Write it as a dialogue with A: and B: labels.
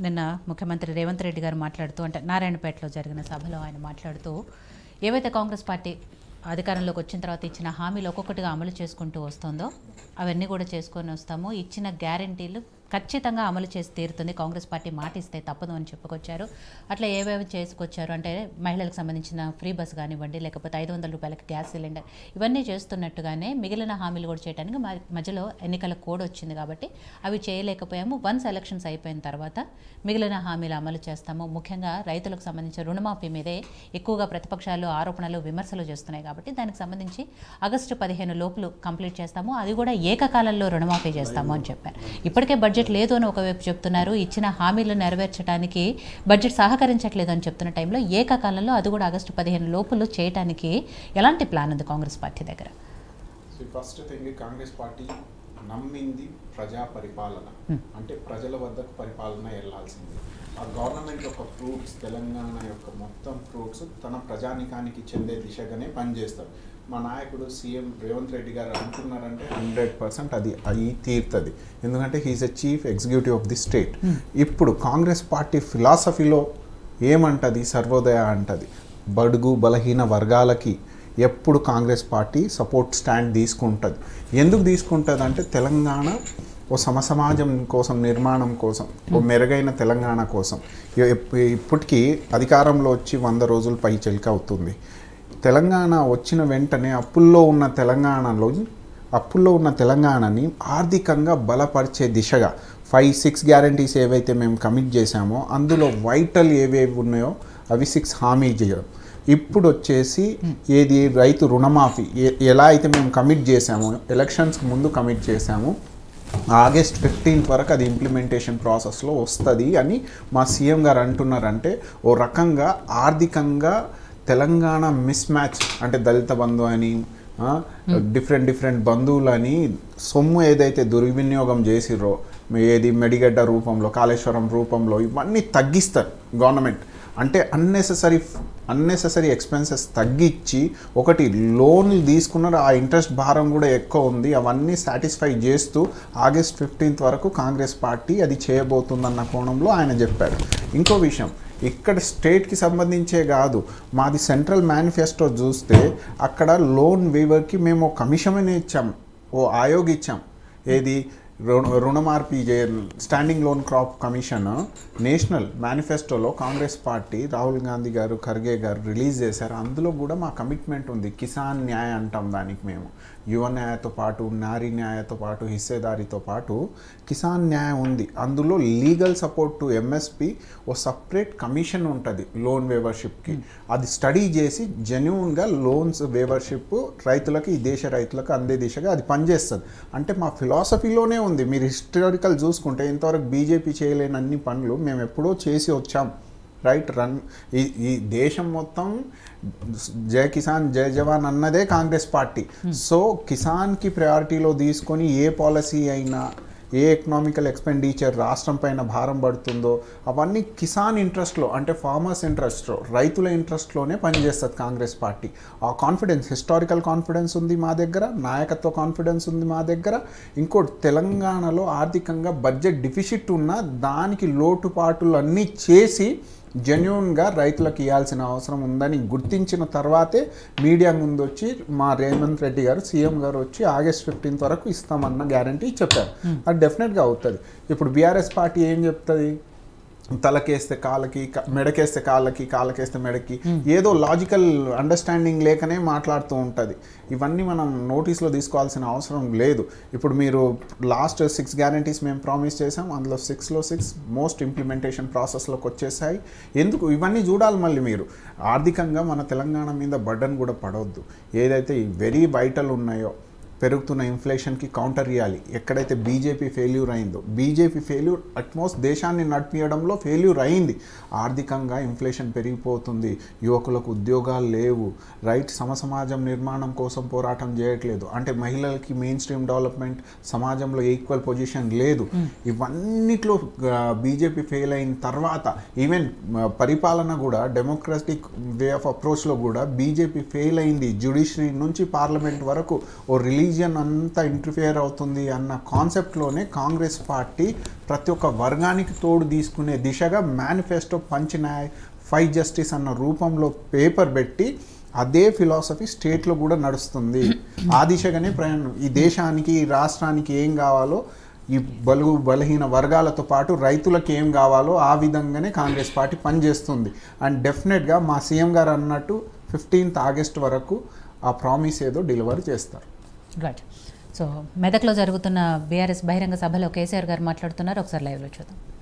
A: నిన్న ముఖ్యమంత్రి రేవంత్ రెడ్డి గారు మాట్లాడుతూ అంటే నారాయణపేటలో జరిగిన సభలో ఆయన మాట్లాడుతూ ఏవైతే కాంగ్రెస్ పార్టీ అధికారంలోకి వచ్చిన తర్వాత ఇచ్చిన హామీలు ఒక్కొక్కటిగా అమలు చేసుకుంటూ వస్తుందో అవన్నీ కూడా చేసుకొని వస్తాము ఇచ్చిన గ్యారంటీలు ఖచ్చితంగా అమలు చేసి తీరుతుంది కాంగ్రెస్ పార్టీ మాట ఇస్తే తప్పదు అని చెప్పుకొచ్చారు అట్లా ఏవేవి చేసుకొచ్చారు అంటే మహిళలకు సంబంధించిన ఫ్రీ బస్ కానివ్వండి లేకపోతే ఐదు వందల రూపాయలకి గ్యాస్ సిలిండర్ ఇవన్నీ చేస్తున్నట్టుగానే మిగిలిన హామీలు కూడా చేయడానికి మ- మధ్యలో ఎన్నికల కోడ్ వచ్చింది కాబట్టి అవి చేయలేకపోయాము వన్స్ ఎలక్షన్స్ అయిపోయిన తర్వాత మిగిలిన హామీలు అమలు చేస్తాము ముఖ్యంగా రైతులకు సంబంధించిన రుణమాఫీ మీదే ఎక్కువగా ప్రతిపక్షాలు ఆరోపణలు విమర్శలు చేస్తున్నాయి కాబట్టి దానికి సంబంధించి ఆగస్టు పదిహేను లోపులు కంప్లీట్ చేస్తాము అది కూడా ఏకకాలంలో రుణమాఫీ చేస్తాము అని చెప్పారు ఇప్పటికే బడ్జెట్ లేదు అని ఒకవైపు చెప్తున్నారు ఇచ్చిన హామీలు నెరవేర్చడానికి బడ్జెట్ సహకరించట్లేదు అని చెప్తున్న టైంలో ఏకకాలంలో అది కూడా ఆగస్టు పదిహేను లోపులు చేయడానికి ఎలాంటి ప్లాన్ ఉంది కాంగ్రెస్ పార్టీ దగ్గర
B: so first thing Congress party నమ్మింది ప్రజా పరిపాలన అంటే ప్రజల వద్దకు పరిపాలన వెళ్ళాల్సింది ఆ గవర్నమెంట్ యొక్క ఫ్రూట్స్ తెలంగాణ యొక్క మొత్తం ఫ్రూట్స్ తన ప్రజానికానికి చెందే దిశగానే పనిచేస్తారు మా నాయకుడు సీఎం రేవంత్ రెడ్డి గారు అంటున్నారంటే హండ్రెడ్ పర్సెంట్ అది అయి తీరుతుంది ఎందుకంటే he's a chief executive of the state ఇప్పుడు కాంగ్రెస్ పార్టీ ఫిలాసఫీలో ఏమంటది సర్వోదయ అంటది బడుగు బలహీన వర్గాలకి ఎప్పుడు కాంగ్రెస్ పార్టీ సపోర్ట్ స్టాండ్ తీసుకుంటుంది ఎందుకు తీసుకుంటుంది అంటే తెలంగాణ ఓ సమసమాజం కోసం నిర్మాణం కోసం ఓ మెరుగైన తెలంగాణ కోసం ఇప్- ఇప్పటికీ అధికారంలో వచ్చి వంద రోజులు పై చెలిక అవుతుంది తెలంగాణ వచ్చిన వెంటనే అప్పుల్లో ఉన్న తెలంగాణలో అప్పుల్లో ఉన్న తెలంగాణని ఆర్థికంగా బలపరిచే దిశగా ఫైవ్ సిక్స్ గ్యారంటీస్ ఏవైతే మేము కమిట్ చేశామో అందులో వైటల్ ఏవేవి ఉన్నాయో అవి సిక్స్ హామీ చేయడం ఇప్పుడు వచ్చేసి ఏది రైతు రుణమాఫీ ఏ- ఎలా అయితే మేము కమిట్ చేశామో ఎలక్షన్స్కి ముందు కమిట్ చేశామో ఆగస్ట్ ఫిఫ్టీన్త్ వరకు అది ఇంప్లిమెంటేషన్ ప్రాసెస్లో వస్తుంది అని మా సీఎం గారు అంటున్నారంటే ఓ రకంగా ఆర్థికంగా తెలంగాణ మిస్ మ్యాచ్ అంటే దళిత బంధు అని డిఫరెంట్ డిఫరెంట్ బంధువులని సొమ్ము ఏదైతే దుర్వినియోగం చేసిర్రో ఏది మెడిగడ్డ రూపంలో కాళేశ్వరం రూపంలో ఇవన్నీ తగ్గిస్తారు గవర్నమెంట్ అంటే అన్నెసెసరీ అన్నెసెసరీ ఎక్స్పెన్సెస్ తగ్గించి ఒకటి లోన్లు తీసుకున్నారు ఆ ఇంట్రెస్ట్ భారం కూడా ఎక్కువ ఉంది అవన్నీ సాటిస్ఫై చేస్తూ ఆగస్ట్ ఫిఫ్టీన్త్ వరకు కాంగ్రెస్ పార్టీ అది చేయబోతుందన్న కోణంలో ఆయన చెప్పాడు ఇంకో విషయం ఇక్కడ స్టేట్కి సంబంధించే కాదు మాది సెంట్రల్ మేనిఫెస్టో చూస్తే అక్కడ లోన్ వేవర్కి మేము ఒక కమిషన్ ఇచ్చాం ఓ ఆయోగ్ ఇచ్చాం ఏది రుణ రుణమార్పి standing loan crop commission national మేనిఫెస్టోలో కాంగ్రెస్ పార్టీ రాహుల్ గాంధీ గారు ఖర్గే గారు రిలీజ్ చేశారు అందులో కూడా మా కమిట్మెంట్ ఉంది కిసాన్ న్యాయ అంటాం దానికి మేము యువ న్యాయతో పాటు నారీ న్యాయతో పాటు హిస్సేదారితో పాటు కిసాన్ న్యాయం ఉంది అందులో లీగల్ సపోర్ట్ టు ఎంఎస్పి ఓ సపరేట్ కమిషన్ ఉంటుంది లోన్ వేవర్షిప్కి అది స్టడీ చేసి జెన్యున్గా లోన్స్ వేవర్షిప్ రైతులకు ఈ దేశ రైతులకు అందే దిశగా అది పనిచేస్తుంది అంటే మా ఫిలాసఫీలోనే ఉంది మీరు హిస్టారికల్ చూసుకుంటే ఇంతవరకు బీజేపీ చేయలేని అన్ని పనులు మేము ఎప్పుడో చేసి వచ్చాం రైట్ రన్ ఈ ఈ దేశం మొత్తం జై కిసాన్ జై జవాన్ అన్నదే కాంగ్రెస్ పార్టీ సో కిసాన్కి ప్రయారిటీలో తీసుకొని ఏ పాలసీ అయినా ఏ ఎకనామికల్ ఎక్స్పెండిచర్ రాష్ట్రం పైన భారం పడుతుందో అవన్నీ కిసాన్ ఇంట్రెస్ట్లో అంటే ఫార్మర్స్ ఇంట్రెస్ట్లో రైతుల ఇంట్రెస్ట్లోనే పనిచేస్తుంది కాంగ్రెస్ పార్టీ ఆ కాన్ఫిడెన్స్ హిస్టారికల్ కాన్ఫిడెన్స్ ఉంది మా దగ్గర నాయకత్వ కాన్ఫిడెన్స్ ఉంది మా దగ్గర ఇంకోటి తెలంగాణలో ఆర్థికంగా బడ్జెట్ డిఫిసిట్ ఉన్న దానికి లోటుపాట్లు అన్నీ చేసి జెన్యున్గా రైతులకు ఇవ్వాల్సిన అవసరం ఉందని గుర్తించిన తర్వాతే మీడియా ముందు వచ్చి మా రేవంత్ రెడ్డి గారు సీఎం గారు వచ్చి ఆగస్ట్ ఫిఫ్టీన్త్ వరకు ఇస్తామన్న గ్యారంటీ చెప్పారు అది డెఫినెట్గా అవుతుంది ఇప్పుడు బీఆర్ఎస్ పార్టీ ఏం చెప్తుంది తలకేస్తే కాళ్ళకి క- మెడకేస్తే కాళ్ళకి కాళ్ళకేస్తే మెడకి ఏదో లాజికల్ అండర్స్టాండింగ్ లేకనే మాట్లాడుతూ ఉంటుంది ఇవన్నీ మనం నోటీస్లో తీసుకోవాల్సిన అవసరం లేదు ఇప్పుడు మీరు లాస్ట్ సిక్స్ గ్యారంటీస్ మేము ప్రామిస్ చేసాం అందులో సిక్స్లో సిక్స్ మోస్ట్ ఇంప్లిమెంటేషన్ ప్రాసెస్లోకి వచ్చేసాయి ఎందుకు ఇవన్నీ చూడాలి మళ్ళీ మీరు ఆర్థికంగా మన తెలంగాణ మీద బర్డన్ కూడా పడవద్దు ఏదైతే వెరీ వైటల్ ఉన్నాయో పెరుగుతున్న ఇన్ఫ్లేషన్కి కౌంటర్ ఇవ్వాలి ఎక్కడైతే బీజేపీ ఫెయిల్యూర్ అయిందో బీజేపీ ఫెయిల్యూర్ అట్మోస్ట్ దేశాన్ని నడిపించడంలో ఫెయిల్యూర్ అయింది ఆర్థికంగా ఇన్ఫ్లేషన్ పెరిగిపోతుంది యువకులకు ఉద్యోగాలు లేవు రైట్ సమసమాజం నిర్మాణం కోసం పోరాటం చేయట్లేదు అంటే మహిళలకి మెయిన్ స్ట్రీమ్ డెవలప్మెంట్ సమాజంలో ఈక్వల్ పొజిషన్ లేదు ఇవన్నిట్లో బీజేపీ ఫెయిల్ అయిన తర్వాత ఈవెన్ పరిపాలన కూడా డెమోక్రటిక్ వే ఆఫ్ అప్రోచ్లో కూడా బీజేపీ ఫెయిల్ అయింది జ్యుడిషియరీ నుంచి పార్లమెంట్ వరకు ఓ రిలీజియస్ రిలీజియన్ అంతా ఇంటర్ఫియర్ అవుతుంది అన్న కాన్సెప్ట్లోనే కాంగ్రెస్ పార్టీ ప్రతి ఒక్క వర్గానికి తోడు తీసుకునే దిశగా మేనిఫెస్టో పంచినాయ్ ఫైవ్ జస్టిస్ అన్న రూపంలో పేపర్ పెట్టి అదే ఫిలాసఫీ స్టేట్లో కూడా నడుస్తుంది ఆ దిశగానే ప్రయాణం ఈ దేశానికి ఈ రాష్ట్రానికి ఏం కావాలో ఈ బలుగు బలహీన వర్గాలతో పాటు రైతులకు ఏం కావాలో ఆ విధంగానే కాంగ్రెస్ పార్టీ పనిచేస్తుంది అండ్ డెఫినెట్గా మా సీఎం గారు అన్నట్టు ఫిఫ్టీన్త్ ఆగస్ట్ వరకు ఆ ప్రామిస్ ఏదో డెలివరీ చేస్తారు
A: రైట్ సో మెదక్లో జరుగుతున్న బీఆర్ఎస్ బహిరంగ సభలో కేసీఆర్ గారు మాట్లాడుతున్నారు ఒకసారి లైవ్లో చూద్దాం